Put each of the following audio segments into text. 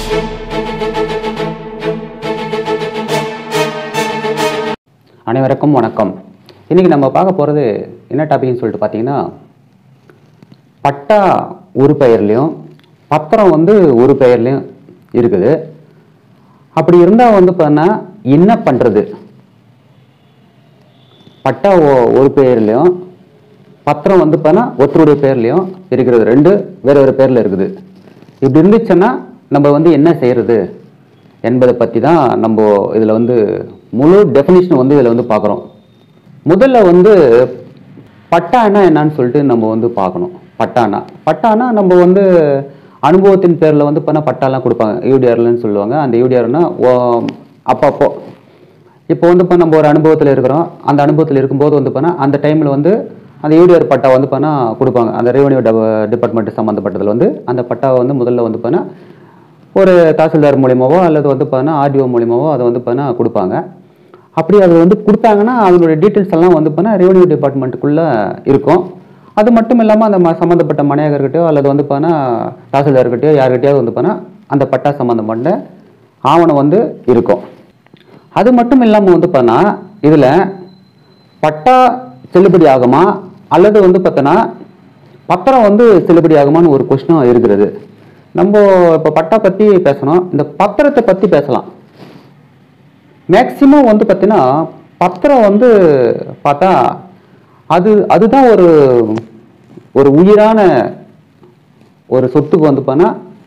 அனைவருக்கும் வணக்கம் இன்னைக்கு நம்ம பார்க்க போகிறது என்ன டாபிக்னு சொல்லிட்டு பார்த்தீங்கன்னா பட்டா ஒரு பெயர்லையும் பத்திரம் வந்து ஒரு பெயர்லையும் இருக்குது அப்படி இருந்தால் வந்து பார்த்தா என்ன பண்ணுறது பட்டா ஒ- ஒரு பெயர்லையும் பத்திரம் வந்து பார்த்தா ஒருத்தருடைய பேர்லையும் இருக்கிறது ரெண்டு வேறு வேறு பேரில் இருக்குது இப்படி இருந்துச்சுன்னா நம்ம வந்து என்ன செய்யறது என்பதை பற்றி தான் நம்ம இதில் வந்து முழு டெஃபினிஷன் வந்து இதில் வந்து பார்க்குறோம் முதல்ல வந்து பட்டானா என்னன்னு சொல்லிட்டு நம்ம வந்து பார்க்கணும் பட்டானா பட்டானா நம்ம வந்து அனுபவத்தின் பேரில் வந்து பண்ண பட்டாலாம் கொடுப்பாங்க யூடிஆர்லன்னு சொல்லுவாங்க அந்த யூடிஆர்னா அப்பப்போ இப்போ வந்து இப்போ நம்ம ஒரு அனுபவத்தில் இருக்கிறோம் அந்த அனுபவத்தில் இருக்கும்போது வந்து பண்ணால் அந்த டைமில் வந்து அந்த யூடிஆர் பட்டா வந்து பண்ணால் கொடுப்பாங்க அந்த ரெவன்யூ டிபார்ட்மெண்ட் சம்மந்தப்பட்டதில் வந்து அந்த பட்டாவை வந்து முதல்ல வந்து பண்ணால் ஒரு தாசில்தார் மூலியமாவோ அல்லது வந்து பார்த்தீங்கன்னா ஆர்டிஓ மூலியமாவோ அதை வந்து பார்த்தீங்கன்னா கொடுப்பாங்க அப்படி அது வந்து கொடுத்தாங்கன்னா அதனுடைய டீட்டெயில்ஸ் எல்லாம் வந்து பார்த்தீங்கன்னா ரெவன்யூ டிபார்ட்மெண்ட்டுக்குள்ளே இருக்கும் அது மட்டும் இல்லாமல் அந்த ம- சம்மந்தப்பட்ட மனையகர்கிட்டயோ அல்லது வந்து பார்த்தீங்கன்னா தாசில்தார்கிட்டயோ யார்கிட்டயாவது வந்து பார்த்தீங்கன்னா அந்த பட்டா சம்மந்தப்பட்ட ஆவணம் வந்து இருக்கும் அது மட்டும் இல்லாமல் வந்து பார்த்தா இதில் பட்டா செல்லுபடி ஆகுமா அல்லது வந்து பார்த்தோன்னா பத்திரம் வந்து செல்லுபடி ஆகுமான்னு ஒரு கொஸ்டினும் இருக்கிறது நம்ம இப்போ பட்டா பற்றி பேசணும் இந்த பத்திரத்தை பற்றி பேசலாம் மேக்சிமம் வந்து பார்த்தீங்கன்னா பத்திரம் வந்து பார்த்தா அது அதுதான் ஒரு ஒரு உயிரான ஒரு சொத்துக்கு வந்து பார்த்தா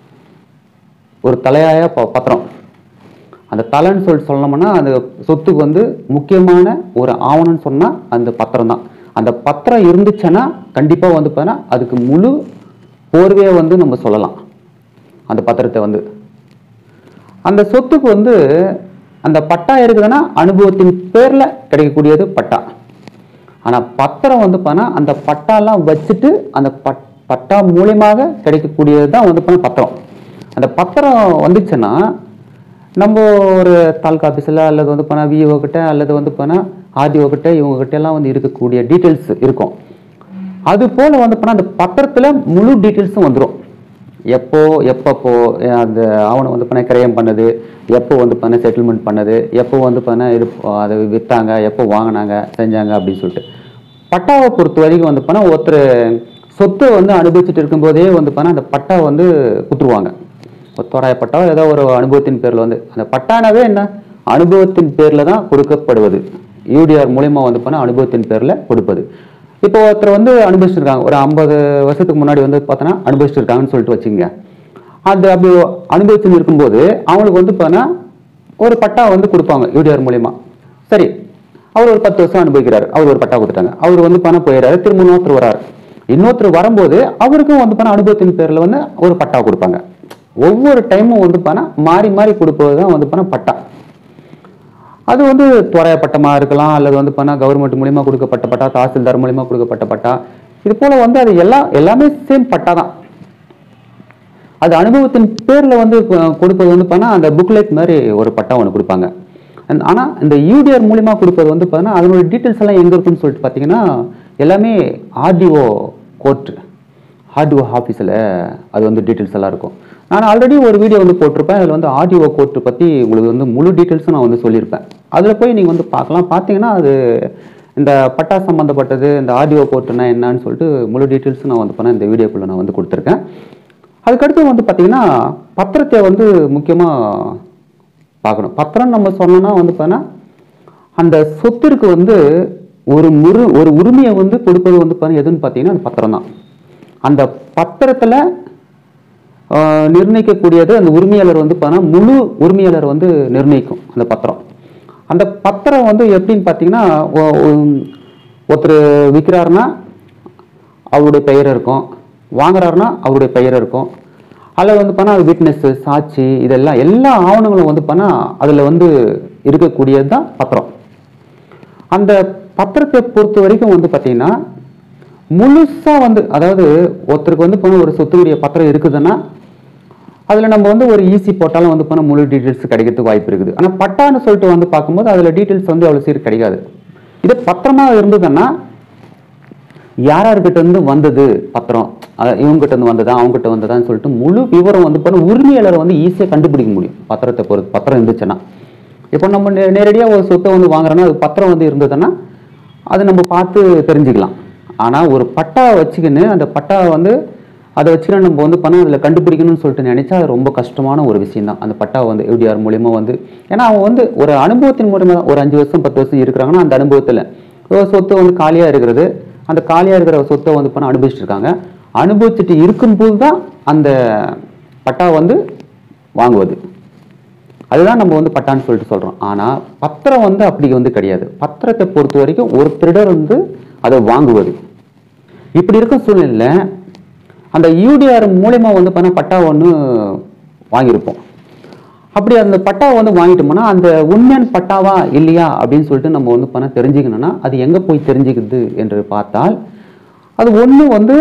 ஒரு தலையாய ப- பத்திரம் அந்த தலைன்னு சொல்லி சொல்லணும்னா அந்த சொத்துக்கு வந்து முக்கியமான ஒரு ஆவணம்னு சொன்னால் அந்த பத்திரம் தான் அந்த பத்திரம் இருந்துச்சுன்னா கண்டிப்பாக வந்து பார்த்தா அதுக்கு முழு போர்வையை வந்து நம்ம சொல்லலாம் அந்த பத்திரத்தை வந்து அந்த சொத்துக்கு வந்து அந்த பட்டா இருக்குதுன்னா அனுபவத்தின் பேரில் கிடைக்கக்கூடியது பட்டா ஆனால் பத்திரம் வந்து பார்த்தா அந்த பட்டாலாம் வச்சுட்டு அந்த பட் பட்டா மூலியமாக கிடைக்கக்கூடியது தான் வந்து பார்த்தா பத்திரம் அந்த பத்திரம் வந்துச்சுன்னா நம்ம ஒரு தாலுக்கா ஆஃபீஸில் அல்லது வந்து போனால் விஓ கிட்ட அல்லது வந்து போனால் ஆர்டிஓ கிட்ட இவங்க கிட்ட எல்லாம் வந்து இருக்கக்கூடிய டீட்டெயில்ஸ் இருக்கும் அது போல வந்து போனால் அந்த பத்திரத்தில் முழு டீட்டெயில்ஸும் வந்துடும் எப்போ எப்பப்போ அஹ் அந்த ஆவணம் வந்து பண்ண கிரயம் பண்ணது எப்போ வந்து பண்ண செட்டில்மெண்ட் பண்ணது எப்போ வந்து பண்ண இது அதை விற்றாங்க எப்போ வாங்கினாங்க செஞ்சாங்க அப்படின்னு சொல்லிட்டு பட்டாவை பொறுத்த வரைக்கும் வந்து பண்ணால் ஒருத்தர் சொத்தை வந்து அனுபவிச்சுட்டு இருக்கும்போதே வந்து பண்ணால் அந்த பட்டா வந்து குத்துருவாங்க ஒரு தோராய பட்டா ஏதோ ஒரு அனுபவத்தின் பேரில் வந்து அந்த பட்டானாவே என்ன அனுபவத்தின் பேரில் தான் கொடுக்கப்படுவது யூடிஆர் மூலியமா வந்து பண்ணால் அனுபவத்தின் பேரில் கொடுப்பது இப்போ ஒருத்தர் வந்து அனுபவிச்சிருக்காங்க ஒரு ஐம்பது வருஷத்துக்கு முன்னாடி வந்து பார்த்தோன்னா அனுபவிச்சிருக்காங்கன்னு சொல்லிட்டு வச்சுங்க அது அப்படி அனுபவிச்சுன்னு இருக்கும்போது அவங்களுக்கு வந்து பார்த்தா ஒரு பட்டா வந்து கொடுப்பாங்க யூடிஆர் மூலியமா சரி அவர் ஒரு பத்து வருஷம் அனுபவிக்கிறாரு அவர் ஒரு பட்டா கொடுத்துட்டாங்க அவர் வந்து பணம் போயிடுறாரு திரும்ப இன்னொருத்தர் வராரு இன்னொருத்தர் வரும்போது அவருக்கும் வந்து பணம் அனுபவத்தின் பேர்ல வந்து ஒரு பட்டா கொடுப்பாங்க ஒவ்வொரு டைமும் வந்து பணம் மாறி மாறி கொடுப்பது தான் வந்து பணம் பட்டா அது வந்து துறைய பட்டமா இருக்கலாம் அல்லது வந்து பண்ணா கவர்மெண்ட் மூலியமா கொடுக்கப்பட்ட பட்டா தாசில்தார் மூலியமா கொடுக்கப்பட்ட பட்டா இது போல வந்து அது எல்லாம் எல்லாமே சேம் பட்டா தான் அது அனுபவத்தின் பேர்ல வந்து கொ- கொடுப்பது வந்து பண்ணா அந்த புக்லெட் மாதிரி ஒரு பட்டா ஒன்று கொடுப்பாங்க And ஆனா இந்த யூடிஆர் மூலியமா கொடுப்பது வந்து பார்த்தீங்கன்னா அதனுடைய டீட்டெயில்ஸ் எல்லாம் எங்க இருக்குன்னு சொல்லிட்டு பார்த்தீங்கன்னா எல்லாமே ஆர்டிஓ கோர்ட் ஆர்டிஓ ஆஃபீஸில் அது வந்து டீட்டெயில்ஸ் எல்லாம் இருக்கும் நான் ஆல்ரெடி ஒரு வீடியோ வந்து போட்டிருப்பேன் அதில் வந்து ஆர்டிஓ கோர்ட் பற்றி உங்களுக்கு வந்து முழு டீட்டெயில்ஸும் நான் வந்து சொல்லியிருப்பேன் அதில் போய் நீங்கள் வந்து பார்க்கலாம் பார்த்தீங்கன்னா அது இந்த பட்டா சம்மந்தப்பட்டது இந்த ஆர்டிஓ கோர்ட்டுனா என்னன்னு சொல்லிட்டு முழு டீட்டெயில்ஸும் நான் வந்து பண்ண இந்த வீடியோக்குள்ளே நான் வந்து கொடுத்துருக்கேன் அதுக்கடுத்து வந்து பார்த்தீங்கன்னா பத்திரத்தை வந்து முக்கியமாக பார்க்கணும் பத்திரம் நம்ம சொன்னோம்னா வந்து பார்த்தா அந்த சொத்திற்கு வந்து ஒரு முரு ஒரு உரிமையை வந்து கொடுப்பது வந்து பாருங்க எதுன்னு பார்த்தீங்கன்னா அந்த பத்திரம் தான் அந்த பத்திரத்தில் நிர்ணயிக்கக்கூடியது அந்த உரிமையாளர் வந்து பார்த்தா முழு உரிமையாளர் வந்து நிர்ணயிக்கும் அந்த பத்திரம் அந்த பத்திரம் வந்து எப்படின்னு பார்த்தீங்கன்னா ஒ- ஒ- ஒருத்தர் விற்கிறாருன்னா அவருடைய பெயர் இருக்கும் வாங்குறாருன்னா அவருடைய பெயர் இருக்கும் அதில் வந்து பண்ணால் அது விட்னஸ் சாட்சி இதெல்லாம் எல்லா ஆவணங்களும் வந்து பண்ணால் அதில் வந்து இருக்கக்கூடியது தான் பத்திரம் அந்த பத்திரத்தை பொறுத்த வரைக்கும் வந்து பார்த்தீங்கன்னா முழுசா வந்து அதாவது ஒருத்தருக்கு வந்து பண்ண ஒரு சொத்துடைய பத்திரம் இருக்குதுன்னா அதில் நம்ம வந்து ஒரு ஈஸி போட்டாலும் வந்து பண்ண முழு டீட்டெயில்ஸ் கிடைக்கிறதுக்கு வாய்ப்பு இருக்குது ஆனால் பட்டான்னு சொல்லிட்டு வந்து பார்க்கும்போது அதில் டீட்டெயில்ஸ் வந்து அவ்வளோ சீர் கிடைக்காது இது பத்திரமா இருந்ததுன்னா யார் யார்கிட்ட இருந்து வந்தது பத்திரம் அஹ் இவங்ககிட்ட இருந்து வந்ததா அவங்ககிட்ட வந்ததான்னு சொல்லிட்டு முழு விவரம் வந்து பண்ண உரிமையாளரை வந்து ஈஸியாக கண்டுபிடிக்க முடியும் பத்திரத்தை பொறுத்து பத்திரம் இருந்துச்சுன்னா இப்போ நம்ம நே நேரடியாக ஒரு சொத்தை வந்து வாங்குறோன்னா அது பத்திரம் வந்து இருந்ததுன்னா அது நம்ம பார்த்து தெரிஞ்சுக்கலாம் ஆனால் ஒரு பட்டா வச்சுக்கின்னு அந்த பட்டா வந்து அதை வச்சுக்கின்னு நம்ம வந்து பண்ண அதில் கண்டுபிடிக்கணும்னு சொல்லிட்டு நினைச்சா அது ரொம்ப கஷ்டமான ஒரு விஷயம் தான் அந்த பட்டா வந்து யூடிஆர் மூலியமா வந்து ஏன்னா அவங்க வந்து ஒரு அனுபவத்தின் மூலியமா தான் ஒரு அஞ்சு வருஷம் பத்து வருஷம் இருக்கிறாங்கன்னா அந்த அனுபவத்தில் ஒரு சொத்து வந்து காலியாக இருக்கிறது அந்த காலியாக இருக்கிற சொத்தை வந்து பண்ண அனுபவிச்சுட்டு இருக்காங்க அனுபவிச்சுட்டு இருக்கும்போது தான் அந்த பட்டா வந்து வாங்குவது அதுதான் நம்ம வந்து பட்டான்னு சொல்லிட்டு சொல்றோம் ஆனா பத்திரம் வந்து அப்படி வந்து கிடையாது பத்திரத்தை பொறுத்த வரைக்கும் ஒரு திருடர் வந்து அதை வாங்குவது இப்படி இருக்கும் சூழ்நிலையில அந்த யூடிஆர் மூலியமா வந்து பண்ண பட்டா ஒன்று வாங்கியிருப்போம் அப்படி அந்த பட்டா வந்து வாங்கிட்டோம்னா அந்த உண்மையான பட்டாவா இல்லையா அப்படின்னு சொல்லிட்டு நம்ம வந்து பண்ண தெரிஞ்சுக்கணும்னா அது எங்க போய் தெரிஞ்சுக்குது என்று பார்த்தால் அது ஒண்ணு வந்து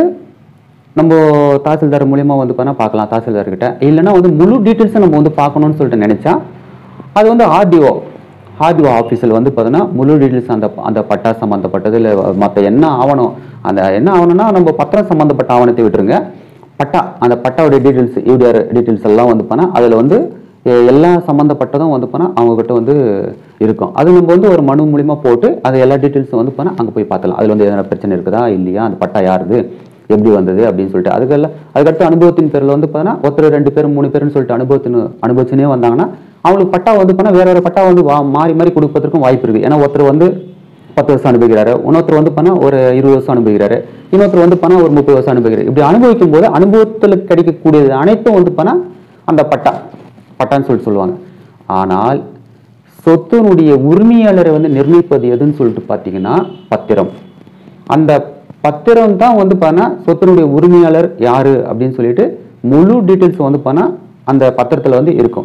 நம்ம தாசில்தார் மூலியமா வந்து பண்ணா பார்க்கலாம் தாசில்தார்கிட்ட இல்லைன்னா வந்து முழு டீட்டெயில்ஸை நம்ம வந்து பார்க்கணும்னு சொல்லிட்டு நினைச்சா அது வந்து ஆர்டிஓ ஆர்டிஓ ஆஃபீஸில் வந்து பார்த்தீங்கன்னா முழு டீட்டெயில்ஸ் அந்த அந்த பட்டா சம்மந்தப்பட்டது இல்லை மற்ற என்ன ஆவணம் அந்த என்ன ஆவணம்னா நம்ம பத்திரம் சம்மந்தப்பட்ட ஆவணத்தை விட்டுருங்க பட்டா அந்த பட்டாவுடைய டீட்டெயில்ஸ் யூடிஆர் டீட்டெயில்ஸ் எல்லாம் வந்து பண்ணா அதில் வந்து எ- எல்லா சம்மந்தப்பட்டதும் வந்து பண்ணா அவங்க கிட்ட வந்து இருக்கும் அது நம்ம வந்து ஒரு மனு மூலியமா போட்டு அது எல்லா டீட்டெயில்ஸும் வந்து பண்ணா அங்கே போய் பார்த்துலாம் அதில் வந்து எதனா பிரச்சனை இருக்குதா இல்லையா அந்த பட்டா யாருது எப்படி வந்தது அப்படின்னு சொல்லிட்டு அதுக்கெல்லாம் அதுக்கடுத்து அனுபவத்தின் பேரில் வந்து பார்த்தீங்கன்னா ஒருத்தர் ரெண்டு பேர் மூணு பேர்னு சொல்லிட்டு அனுபவத்தின் அனுபவிச்சுனே வந்தாங்கன்னா அவங்களுக்கு பட்டா வந்து பண்ணால் வேற வேற பட்டா வந்து வா மாறி மாறி கொடுப்பதற்கும் வாய்ப்பு இருக்குது ஏன்னா ஒருத்தர் வந்து பத்து வருஷம் அனுபவிக்கிறாரு இன்னொருத்தர் வந்து பண்ணா ஒரு இருபது வருஷம் அனுபவிக்கிறாரு இன்னொருத்தர் வந்து பண்ணா ஒரு முப்பது வருஷம் அனுபவிக்கிறாரு இப்படி அனுபவிக்கும் போது அனுபவத்தில் கிடைக்கக்கூடியது அனைத்தும் வந்து பண்ணா அந்த பட்டா பட்டான்னு சொல்லிட்டு சொல்லுவாங்க ஆனால் சொத்தினுடைய உரிமையாளரை வந்து நிர்ணயிப்பது எதுன்னு சொல்லிட்டு பார்த்தீங்கன்னா பத்திரம் அந்த பத்திரம் தான் வந்து பண்ணா சொத்தினுடைய உரிமையாளர் யாரு அப்படின்னு சொல்லிட்டு முழு டீட்டெயில்ஸ் வந்து பண்ணா அந்த பத்திரத்துல வந்து இருக்கும்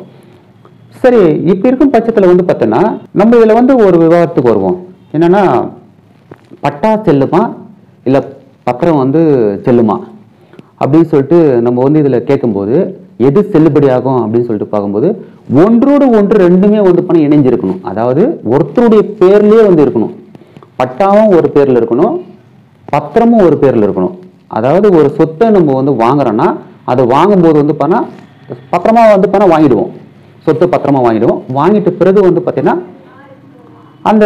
சரி இப்ப இருக்கும் பட்சத்துல வந்து பார்த்தோன்னா நம்ம இதுல வந்து ஒரு விவாதத்துக்கு வருவோம் என்னன்னா பட்டா செல்லுமா இல்ல பத்திரம் வந்து செல்லுமா அப்படின்னு சொல்லிட்டு நம்ம வந்து இதுல கேட்கும்போது எது செல்லுபடியாகும் அப்படின்னு சொல்லிட்டு பார்க்கும்போது ஒன்றோடு ஒன்று ரெண்டுமே வந்து பண்ண இணைஞ்சிருக்கணும் அதாவது ஒருத்தருடைய பேர்லயே வந்து இருக்கணும் பட்டாவும் ஒரு பேர்ல இருக்கணும் பத்திரமும் ஒரு பேர்ல இருக்கணும் அதாவது ஒரு சொத்தை நம்ம வந்து வாங்குறோம்னா அதை வாங்கும்போது வந்து பண்ணா பத்திரமா வந்து பண்ணா வாங்கிடுவோம் சொத்து பத்திரமா வாங்கிடுவோம் வாங்கிட்ட பிறகு வந்து பார்த்தீங்கன்னா அந்த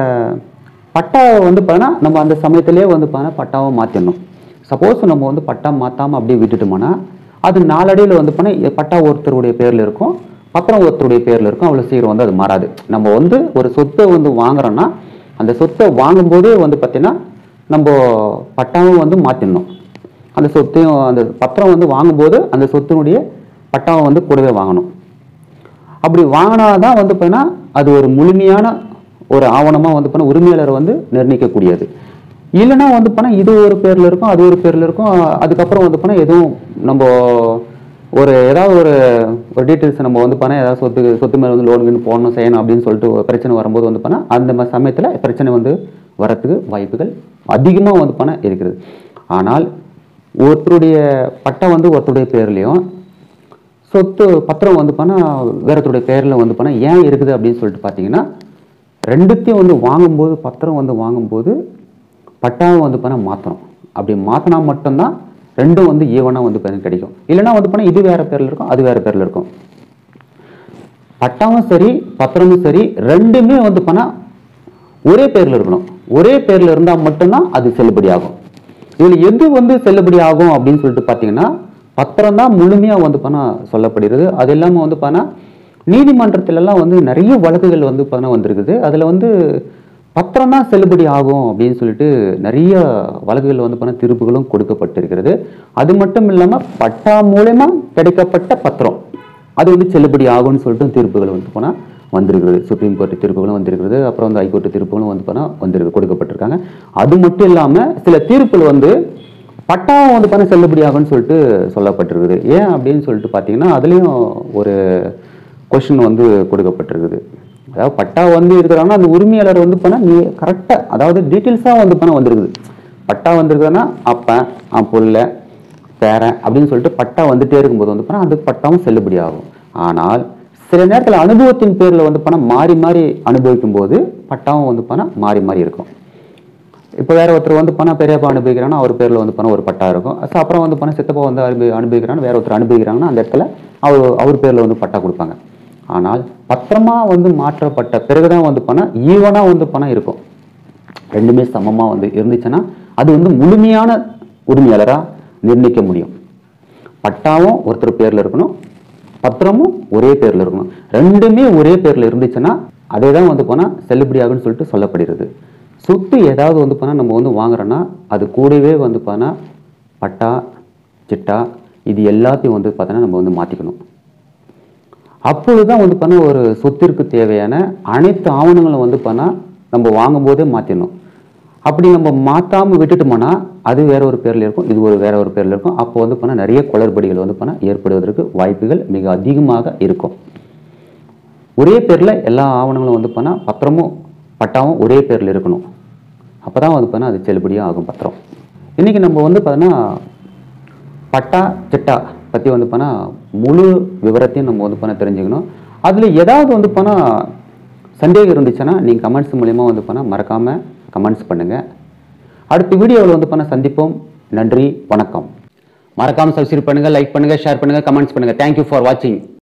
பட்டாவை வந்து பார்த்தீங்கன்னா நம்ம அந்த சமயத்திலே வந்து பார்த்தீங்கன்னா பட்டாவை மாற்றிடணும் சப்போஸ் நம்ம வந்து பட்டா மாற்றாமல் அப்படியே விட்டுட்டோம்னா அது நாளடைவில் வந்து பார்த்தீங்கன்னா பட்டா ஒருத்தருடைய பேரில் இருக்கும் பத்திரம் ஒருத்தருடைய பேரில் இருக்கும் அவ்வளோ சீக்கிரம் வந்து அது மாறாது நம்ம வந்து ஒரு சொத்தை வந்து வாங்குறோம்னா அந்த சொத்தை வாங்கும்போதே வந்து பார்த்தீங்கன்னா நம்ம பட்டாவும் வந்து மாற்றிடணும் அந்த சொத்தையும் அந்த பத்திரம் வந்து வாங்கும்போது அந்த சொத்தினுடைய பட்டாவை வந்து கூடவே வாங்கணும் அப்படி வாங்கினாதான் வந்து பார்த்தீங்கன்னா அது ஒரு முழுமையான ஒரு ஆவணமாக வந்து பண்ண உரிமையாளர் வந்து நிர்ணயிக்கக்கூடியது இல்லைன்னா வந்து பண்ணா இது ஒரு பேர்ல இருக்கும் அது ஒரு பேர்ல இருக்கும் அதுக்கப்புறம் வந்து பண்ணா எதுவும் நம்ம ஒரு ஏதாவது ஒரு ஒரு டீட்டெயில்ஸ் நம்ம வந்து பண்ணா ஏதாவது சொத்து சொத்து மேலே வந்து லோனுக்குன்னு போடணும் செய்யணும் அப்படின்னு சொல்லிட்டு ஒரு பிரச்சனை வரும்போது வந்து பண்ணா அந்த மாதிரி சமயத்தில் பிரச்சனை வந்து வரத்துக்கு வாய்ப்புகள் அதிகமாக வந்து பண்ண இருக்கிறது ஆனால் ஒருத்தருடைய பட்டம் வந்து ஒருத்தருடைய பேர்லையும் சொத்து பத்திரம் வந்து பண்ணா வேறத்துடைய பேரில் வந்து பண்ணா ஏன் இருக்குது அப்படின்னு சொல்லிட்டு பார்த்தீங்கன்னா ரெண்டுத்தையும் வந்து வாங்கும்போது பத்திரம் வந்து வாங்கும்போது பட்டாவை வந்து பண்ண மாற்றணும் அப்படி மாற்றினா மட்டும்தான் ரெண்டும் வந்து ஈவனாக வந்து பண்ண கிடைக்கும் இல்லைன்னா வந்து பண்ணா இது வேற பேரில் இருக்கும் அது வேற பேரில் இருக்கும் பட்டாவும் சரி பத்திரமும் சரி ரெண்டுமே வந்து பண்ணா ஒரே பேர்ல இருக்கணும் ஒரே பேர்ல இருந்தா மட்டும்தான் அது செல்லுபடி ஆகும் இதுல எது வந்து செல்லுபடி ஆகும் அப்படின்னு சொல்லிட்டு பாத்தீங்கன்னா பத்திரம் தான் முழுமையா வந்து பண்ண சொல்லப்படுகிறது அது இல்லாம வந்து பண்ணா நீதிமன்றத்துல எல்லாம் வந்து நிறைய வழக்குகள் வந்து பண்ண வந்திருக்குது அதுல வந்து பத்திரம் தான் செல்லுபடி ஆகும் அப்படின்னு சொல்லிட்டு நிறைய வழக்குகள் வந்து பண்ண தீர்ப்புகளும் கொடுக்கப்பட்டிருக்கிறது அது மட்டும் இல்லாம பட்டா மூலமா கிடைக்கப்பட்ட பத்திரம் அது வந்து செல்லுபடி ஆகும்னு சொல்லிட்டு தீர்ப்புகள் வந்து போனால் வந்திருக்கிறது சுப்ரீம் கோர்ட் தீர்ப்புகளும் வந்திருக்கிறது அப்புறம் வந்து ஹைகோர்ட் தீர்ப்புகளும் வந்து போனால் வந்திருக்கு கொடுக்கப்பட்டிருக்காங்க அது மட்டும் இல்லாமல் சில தீர்ப்புகள் வந்து பட்டாவும் வந்து பண்ண செல்லுபடி ஆகும்னு சொல்லிட்டு சொல்லப்பட்டிருக்குது ஏன் அப்படின்னு சொல்லிட்டு பார்த்தீங்கன்னா அதுலேயும் ஒரு கொஷின் வந்து கொடுக்கப்பட்டிருக்குது அதாவது பட்டா வந்து இருக்கிறாங்கன்னா அந்த உரிமையாளர் வந்து பண்ணால் நீ கரெக்டாக அதாவது டீட்டெயில்ஸாக வந்து பண்ண வந்திருக்குது பட்டா வந்திருக்குதுன்னா அப்பன் ஆ புள்ள பேரன் அப்படின்னு சொல்லிட்டு பட்டா வந்துட்டே இருக்கும்போது வந்து பண்ணால் அதுக்கு பட்டாவும் செல்லுபடி ஆகும் ஆனால் சில நேரத்தில் அனுபவத்தின் பேரில் வந்து பணம் மாறி மாறி அனுபவிக்கும் போது பட்டாவும் வந்து பணம் மாறி மாறி இருக்கும் இப்போ வேற ஒருத்தர் வந்து பணம் பெரியப்பா அனுபவிக்கிறாங்கன்னா அவர் பேர்ல வந்து பணம் ஒரு பட்டா இருக்கும் ஸோ அப்புறம் வந்து பணம் சித்தப்பா வந்து அனுபவி அனுபவிக்கிறாங்க வேற ஒருத்தர் அனுபவிக்கிறாங்கன்னா அந்த இடத்துல அவர் அவர் பேர்ல வந்து பட்டா கொடுப்பாங்க ஆனால் பத்திரமா வந்து மாற்றப்பட்ட பிறகுதான் வந்து பணம் ஈவனா வந்து பணம் இருக்கும் ரெண்டுமே சமமா வந்து இருந்துச்சுன்னா அது வந்து முழுமையான உரிமையாளரா நிர்ணயிக்க முடியும் பட்டாவும் ஒருத்தர் பேர்ல இருக்கணும் பத்திரமும் ஒரே பேர்ல இருக்கணும் ரெண்டுமே ஒரே பேர்ல இருந்துச்சுன்னா அதே தான் வந்து போனா செல்லுபடியாகும்னு சொல்லிட்டு சொல்லப்படுகிறது சொத்து ஏதாவது வந்து போனா நம்ம வந்து வாங்குறோன்னா அது கூடவே வந்து போனா பட்டா சிட்டா இது எல்லாத்தையும் வந்து பார்த்தோன்னா நம்ம வந்து மாத்திக்கணும் அப்பொழுதுதான் வந்து பண்ண ஒரு சொத்திற்கு தேவையான அனைத்து ஆவணங்களும் வந்து பண்ணா நம்ம வாங்கும்போதே மாத்திடணும் அப்படி நம்ம மாத்தாம விட்டுட்டோம்னா அது வேற ஒரு பேர்ல இருக்கும் இது ஒரு வேற ஒரு பேர்ல இருக்கும் அப்போ வந்து பண்ண நிறைய குளறுபடிகள் வந்து பண்ண ஏற்படுவதற்கு வாய்ப்புகள் மிக அதிகமாக இருக்கும் ஒரே பேர்ல எல்லா ஆவணங்களும் வந்து பண்ணா பத்திரமும் பட்டாவும் ஒரே பேர்ல இருக்கணும் அப்பதான் வந்து பண்ணா அது செல்லுபடியாக ஆகும் பத்திரம் இன்னைக்கு நம்ம வந்து பார்த்தோன்னா பட்டா சிட்டா பற்றி வந்து பண்ணா முழு விவரத்தையும் நம்ம வந்து பண்ண தெரிஞ்சுக்கணும் அதில் ஏதாவது வந்து பண்ணா சந்தேகம் இருந்துச்சுன்னா நீங்கள் கமெண்ட்ஸ் மூலியமாக வந்து பண்ணால் மறக்காமல் கமெண்ட்ஸ் பண்ணுங்கள் அடுத்த வீடியோவில் வந்து பண்ண சந்திப்போம் நன்றி வணக்கம் மறக்காமல் சப்ஸ்கிரைப் பண்ணுங்கள் லைக் பண்ணுங்கள் ஷேர் பண்ணுங்கள் கமெண்ட்ஸ் பண்ணுங்கள் தேங்க்யூ ஃபார் வாட்சிங்